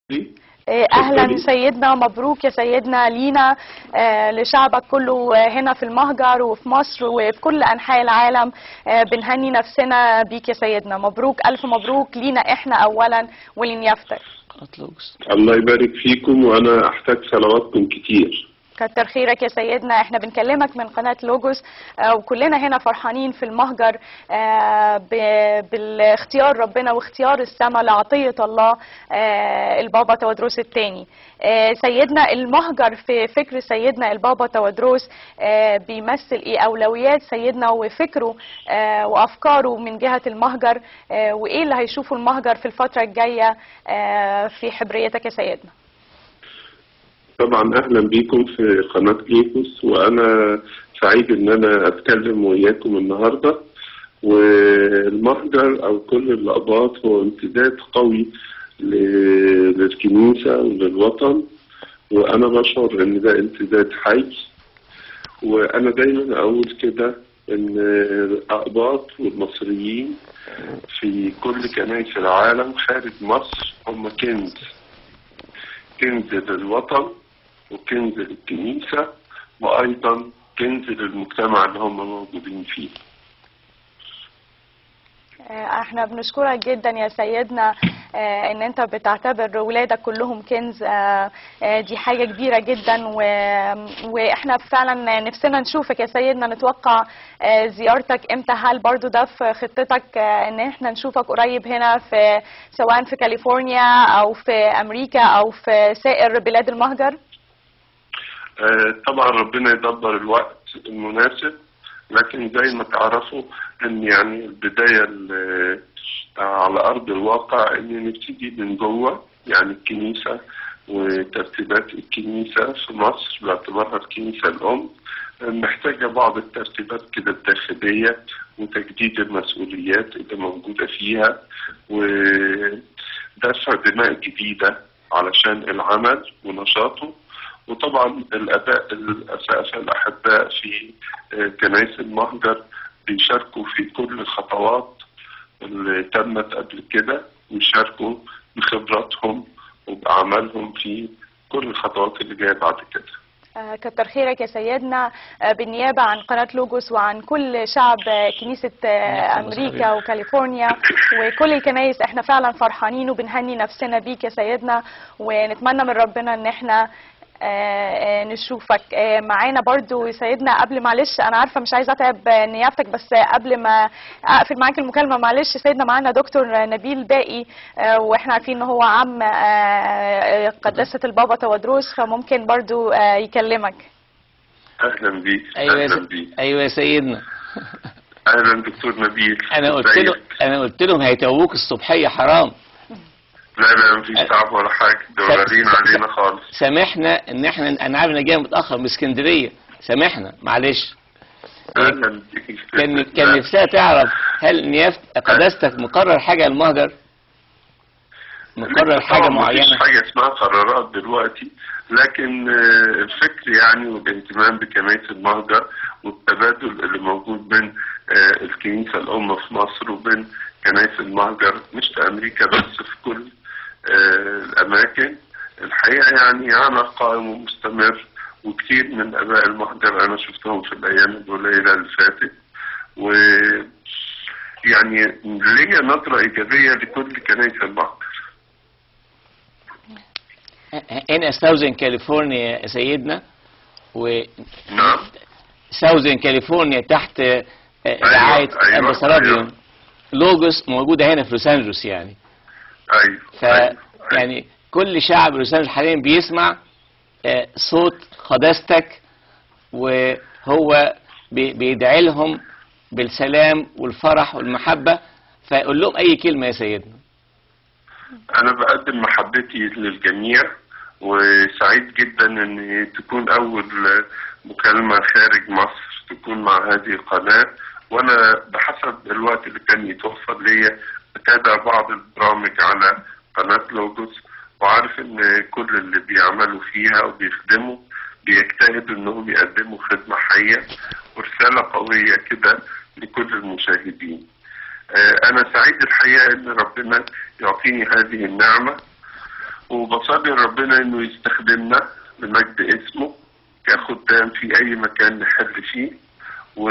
لي آه، اهلا اتفضلي. سيدنا مبروك يا سيدنا لينا آه، لشعبك كله آه، هنا في المهجر وفي مصر وفي كل انحاء العالم آه، بنهني نفسنا بيك يا سيدنا مبروك الف مبروك لينا احنا اولا ولنيافتك أطلقس الله يبارك فيكم وانا احتاج صلواتكم كتير كتر خيرك يا سيدنا احنا بنكلمك من قناة لوجوس آه، وكلنا هنا فرحانين في المهجر آه، ب- بالاختيار ربنا واختيار السماء لعطية الله آه، البابا تودروس الثاني سيدنا المهجر في فكر سيدنا البابا تودروس آه، بيمثل ايه اولويات سيدنا وفكره آه، وافكاره من جهة المهجر آه، وايه اللي هيشوفه المهجر في الفترة الجاية آه، في حبريتك يا سيدنا طبعا اهلا بيكم في قناة ليكوس وانا سعيد ان انا اتكلم وياكم النهاردة والمهجر او كل الاباط هو امتداد قوي ل- للكنيسة وللوطن وانا بشعر ان ده امتداد حي وانا دايما اقول كده ان الاقباط والمصريين في كل كنائس العالم خارج مصر هم كنز كنز للوطن وكنز للكنيسة وأيضا كنز للمجتمع اللي هم موجودين فيه آه، احنا بنشكرك جدا يا سيدنا آه، ان انت بتعتبر ولادك كلهم كنز آه، آه، دي حاجة كبيرة جدا و... واحنا فعلا نفسنا نشوفك يا سيدنا نتوقع آه، زيارتك امتى هل برضو ده في خطتك آه، ان احنا نشوفك قريب هنا في سواء في كاليفورنيا او في امريكا او في سائر بلاد المهجر آه، طبعا ربنا يدبر الوقت المناسب لكن زي ما تعرفوا ان يعني البداية ال- آه، على ارض الواقع ان نبتدي من جوه يعني الكنيسة وترتيبات الكنيسة في مصر باعتبارها الكنيسة الأم آه، محتاجة بعض الترتيبات كده الداخلية وتجديد المسؤوليات اللي موجودة فيها ودفع دماء جديدة علشان العمل ونشاطه وطبعا الاباء الاساتذه الاحباء في آه، كنائس المهجر بيشاركوا في كل الخطوات اللي تمت قبل كده ويشاركوا بخبراتهم وباعمالهم في كل الخطوات اللي جايه بعد كده. آه، كتر خيرك يا سيدنا آه، بالنيابة عن قناة لوجوس وعن كل شعب آه، كنيسة آه، أمريكا وكاليفورنيا وكل الكنايس احنا فعلا فرحانين وبنهني نفسنا بيك يا سيدنا ونتمنى من ربنا ان احنا آه، آه، نشوفك آه، معانا برضو يا سيدنا قبل معلش انا عارفه مش عايزه اتعب آه، نيافتك بس آه، قبل ما اقفل معاك المكالمه معلش يا سيدنا معانا دكتور آه، نبيل باقي آه، واحنا عارفين ان هو عم آه، آه، قداسه البابا تودروس فممكن برضو آه، يكلمك اهلا بيك أيوة يا اهلا س- بيك أيوة يا سيدنا اهلا دكتور نبيل أنا قلت ازيك؟ له أنا قلت لهم هيتوبوك الصبحية حرام لا لا مفيش تعب ولا حاجه ده س- غاليين س- علينا خالص سامحنا إن إحنا أنا عارف إن أنا جاي متأخر من اسكندرية سامحنا معلش اهلا بيك كان كان نفسها تعرف هل نيافت قداستك مقرر حاجة المهجر مقرر حاجة طبعاً مفيش معينة حاجة اسمها قرارات دلوقتي لكن آه، الفكر يعني والاهتمام بكنائس المهجر والتبادل اللي موجود بين آه، الكنيسة الأم في مصر وبين كنائس المهجر مش في أمريكا بس في كل آه، الأماكن الحقيقة يعني أنا قائم ومستمر وكثير من آباء المهجر أنا شفتهم في الأيام القليلة اللي فاتت و يعني ليا نظرة إيجابية لكل كنائس المهجر هنا ساوزن كاليفورنيا يا سيدنا و نعم ساوزن كاليفورنيا تحت آه، رعاية أيوة، امبسرابيوم أيوة. لوجوس موجودة هنا في لوس أنجلوس يعني ايوه ف أيوة، أيوة. يعني كل شعب لوس أنجلوس حاليا بيسمع آه، صوت قداستك وهو بي- بيدعي لهم بالسلام والفرح والمحبة فقول لهم أي كلمة يا سيدنا انا بقدم محبتي للجميع وسعيد جدا ان تكون اول مكالمة خارج مصر تكون مع هذه القناة وانا بحسب الوقت اللي كان يتوفر ليا بتابع بعض البرامج على قناة لوجوس وعارف ان كل اللي بيعملوا فيها وبيخدموا بيجتهدوا انهم يقدموا خدمة حية ورسالة قوية كده لكل المشاهدين آه، أنا سعيد الحقيقة إن ربنا يعطيني هذه النعمة وبصلي ربنا انه يستخدمنا لمجد اسمه كخدام في اي مكان نحل فيه و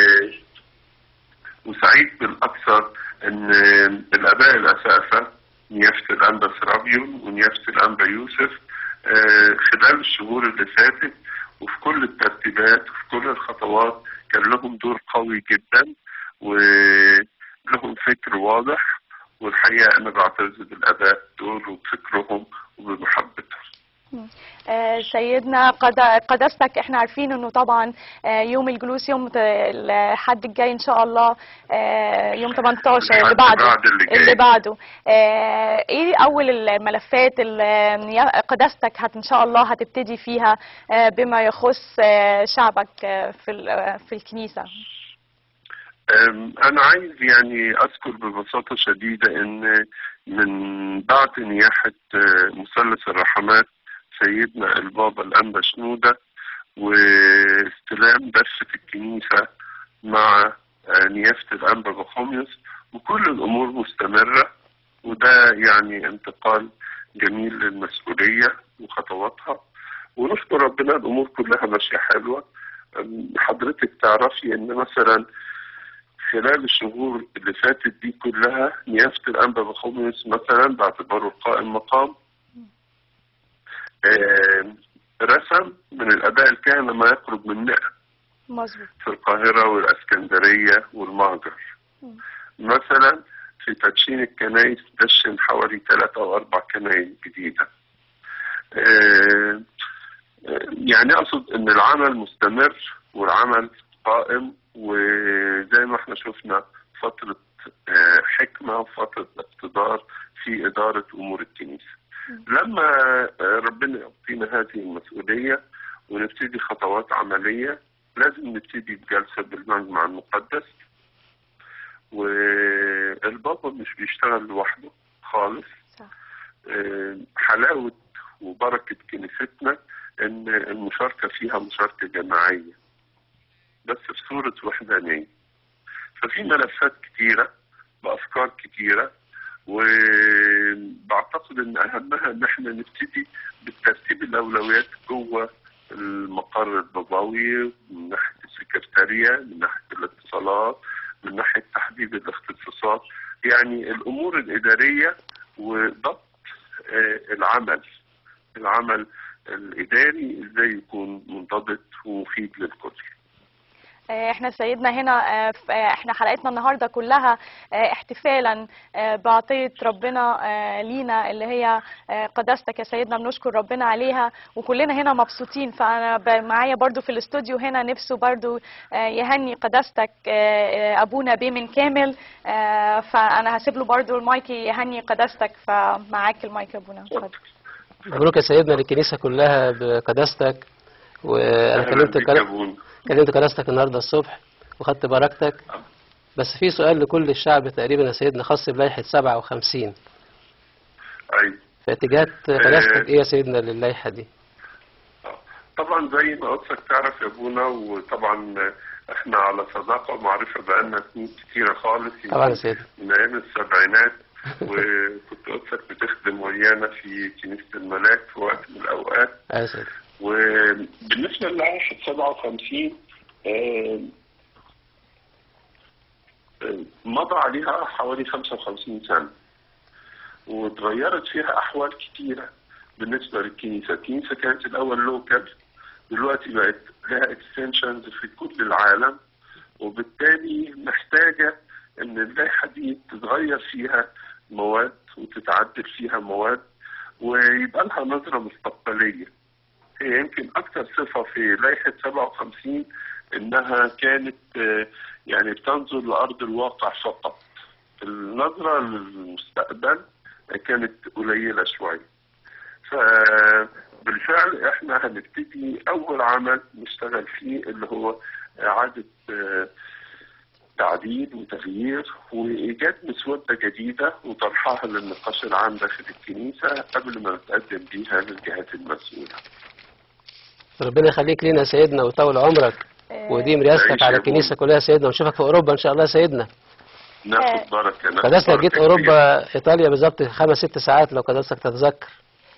وسعيد بالاكثر ان الاباء الاساتذه نيافه الانبا سرابيون ونيافه الانبا يوسف آه، خلال الشهور اللي فاتت وفي كل الترتيبات وفي كل الخطوات كان لهم دور قوي جدا ولهم فكر واضح والحقيقه انا بعتز بالاباء دول وبفكرهم وبمحبتهم آه، سيدنا قد- قداستك احنا عارفين انه طبعا آه، يوم الجلوس يوم ت- الحد الجاي ان شاء الله آه، يوم 18 اللي الحد بعده بعد اللي جاي. اللي بعده آه، ايه اول الملفات اللي يا- قداستك هت ان شاء الله هتبتدي فيها آه، بما يخص آه، شعبك آه، في ال- آه، في الكنيسه أم، أنا عايز يعني أذكر ببساطة شديدة إن من بعد نياحة آه، مثلث الرحمات سيدنا البابا الأنبا شنودة واستلام دفة الكنيسة مع آه، نيافة الأنبا بخوميوس وكل الأمور مستمرة وده يعني انتقال جميل للمسؤولية وخطواتها ونشكر ربنا الأمور كلها ماشية حلوة أم، حضرتك تعرفي إن مثلا خلال الشهور اللي فاتت دي كلها نيافة الأنبا بخوميوس مثلا باعتباره القائم مقام آم، رسم من الآباء الكهنة ما يقرب من 100 مظبوط في القاهرة والأسكندرية والمهجر مم. مثلا في تدشين الكنايس دشن حوالي ثلاث أو أربع كنايس جديدة آه، آه، يعني أقصد أن العمل مستمر والعمل قائم وزي ما احنا شفنا فترة آه، حكمة وفترة اقتدار في إدارة أمور الكنيسة لما آه، ربنا يعطينا هذه المسؤولية ونبتدي خطوات عملية لازم نبتدي بجلسة بالمجمع المقدس والبابا مش بيشتغل لوحده خالص صح آه، حلاوة وبركة كنيستنا إن المشاركة فيها مشاركة جماعية بس في صورة وحدانية ففي ملفات كتيرة بأفكار كتيرة وبعتقد إن أهمها إن إحنا نبتدي بالترتيب الأولويات جوه المقر البابوي من ناحية السكرتارية من ناحية الاتصالات من ناحية تحديد الاختصاصات يعني الأمور الإدارية وضبط آه، العمل العمل الإداري إزاي يكون منضبط ومفيد للكل آه، احنا سيدنا هنا آه، ف- آه، احنا حلقتنا النهارده كلها آه، احتفالا آه، بعطيه ربنا آه، لينا اللي هي آه، قداستك يا سيدنا بنشكر ربنا عليها وكلنا هنا مبسوطين فانا ب- معايا برضو في الاستوديو هنا نفسه برضو آه، يهني قداستك آه، آه، ابونا بيمن كامل آه، فانا هسيب له برضو المايك يهني قداستك فمعاك المايك يا ابونا اتفضل مبروك يا سيدنا للكنيسة كلها بقداستك وأنا أهلا كلمت بك يا كلا- أبونا. كلمت قداستك النهاردة الصبح وخدت بركتك بس في سؤال لكل الشعب تقريبا يا سيدنا خاص بلائحة 57 أيوة في اتجاهات قداستك إيه يا سيدنا للائحة دي؟ طبعا زي ما قدسك تعرف يا ابونا وطبعا احنا على صداقه ومعرفه بقالنا سنين كتيره خالص طبعا يا سيدنا من ايام السبعينات وكنت قدسك بتخدم ويانا في كنيسه الملاك في وقت من الاوقات أيوة يا سيدنا وبالنسبه للائحه 57 آه، آه، مضى عليها حوالي 55 سنه وتغيرت فيها احوال كتيره بالنسبه للكنيسه، الكنيسه كانت الاول لوكال دلوقتي بقت لها اكستنشنز في كل العالم وبالتالي محتاجه ان اللائحه دي تتغير فيها مواد وتتعدل فيها مواد ويبقى لها نظره مستقبليه. هي يمكن اكثر صفه في لائحه 57 انها كانت آه، يعني بتنظر لارض الواقع فقط. النظره للمستقبل كانت قليله شويه. فبالفعل احنا هنبتدي اول عمل نشتغل فيه اللي هو اعاده آه، تعديل وتغيير وايجاد مسوده جديده وطرحها للنقاش العام داخل الكنيسه قبل ما نتقدم بيها للجهات المسؤوله. ربنا يخليك لينا يا سيدنا ويطول عمرك آه، ويديم رياستك تعيش يا على أبونا. الكنيسة كلها يا سيدنا ونشوفك في أوروبا إن شاء الله يا سيدنا ناخد بركه ناخد قداستك بركة جيت كبيرة. أوروبا إيطاليا بالظبط خمس ست ساعات لو قداستك تتذكر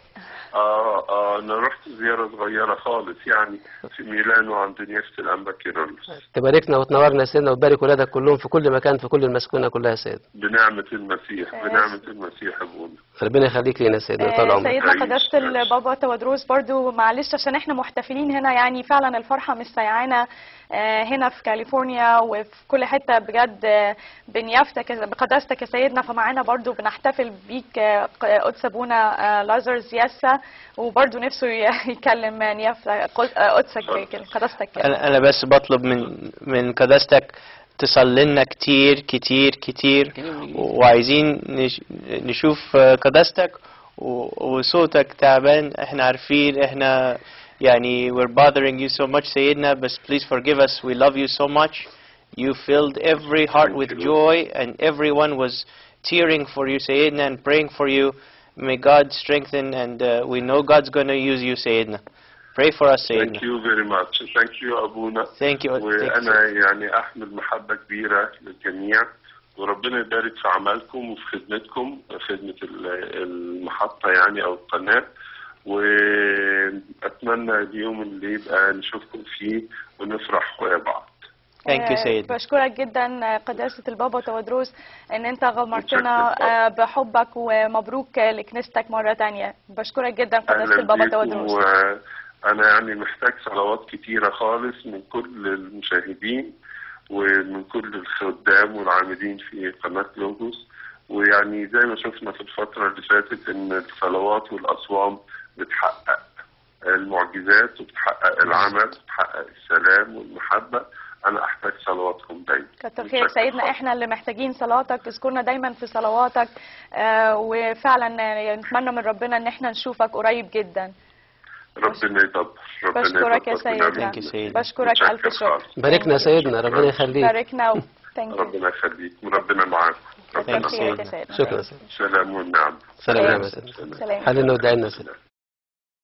اه اه انا رحت زياره صغيره خالص يعني في ميلانو عند نيافه الانبا كيرلس تباركنا وتنورنا يا سيدنا وتبارك ولادك كلهم في كل مكان في كل المسكونة كلها يا سيدنا بنعمه المسيح آه، بنعمه المسيح يا ابونا ربنا يخليك لينا يا سيدنا طول آه، عمرك سيدنا عيش، قداسة عيش. البابا تودروس برضو معلش عشان احنا محتفلين هنا يعني فعلا الفرحة مش سيعانة آه، هنا في كاليفورنيا وفي كل حتة بجد آه، بنيافتك بقداستك يا سيدنا فمعانا برضو بنحتفل بيك آه، قدس ابونا آه، لازارز ياسا وبرضو نفسه ي- يكلم نيافة قدسك قداستك انا انا بس بطلب من من قداستك تصلي لنا كتير كتير كتير وعايزين نش- نشوف قداستك و- وصوتك تعبان احنا عارفين احنا يعني we're bothering you so much سيدنا بس please forgive us we love you so much you filled every heart Thank with you. joy and everyone was tearing for you سيدنا and praying for you may God strengthen and uh, we know God's going to use you سيدنا pray for us سيدنا ثانك يو فيري ماتش ثانك يو ابونا Thank you. Thank you, وانا يعني احمل محبه كبيره للجميع وربنا يبارك في عملكم وفي خدمتكم خدمه ال- المحطه يعني او القناه واتمنى اليوم اللي يبقى نشوفكم فيه ونفرح ويا بعض Thank you آه، سيدنا بشكرك جدا آه، قداسة البابا تودروس ان انت غمرتنا متشكر آه، بحبك ومبروك آه، لكنيستك مرة تانية بشكرك جدا قداسة اهلا البابا بيكم تودروس وانا يعني محتاج صلوات كتيره خالص من كل المشاهدين ومن كل الخدام والعاملين في قناه لوجوس ويعني زي ما شفنا في الفتره اللي فاتت ان الصلوات والاصوام بتحقق المعجزات وبتحقق العمل بتحقق السلام والمحبه انا احتاج صلواتكم دايما كتر خيرك متشكر سيدنا خالص. احنا اللي محتاجين صلاتك اذكرنا دايما في صلواتك آه، وفعلا آه، نتمنى من ربنا ان احنا نشوفك قريب جدا ربنا يدبر ربنا بشكرك يا يدبر سيدنا بنعمة Thank you سيدنا. بشكرك متشكر الف شكر خالص. باركنا يا سيدنا ربنا يخليك باركنا و... thank you. ربنا يخليك وربنا معاك كتر Thank you خيرك يا سيدنا. سيدنا شكرا يا سيدنا سلام والنعم سلام سلام. يا سيدنا سلام حللنا ودعينا يا سيدنا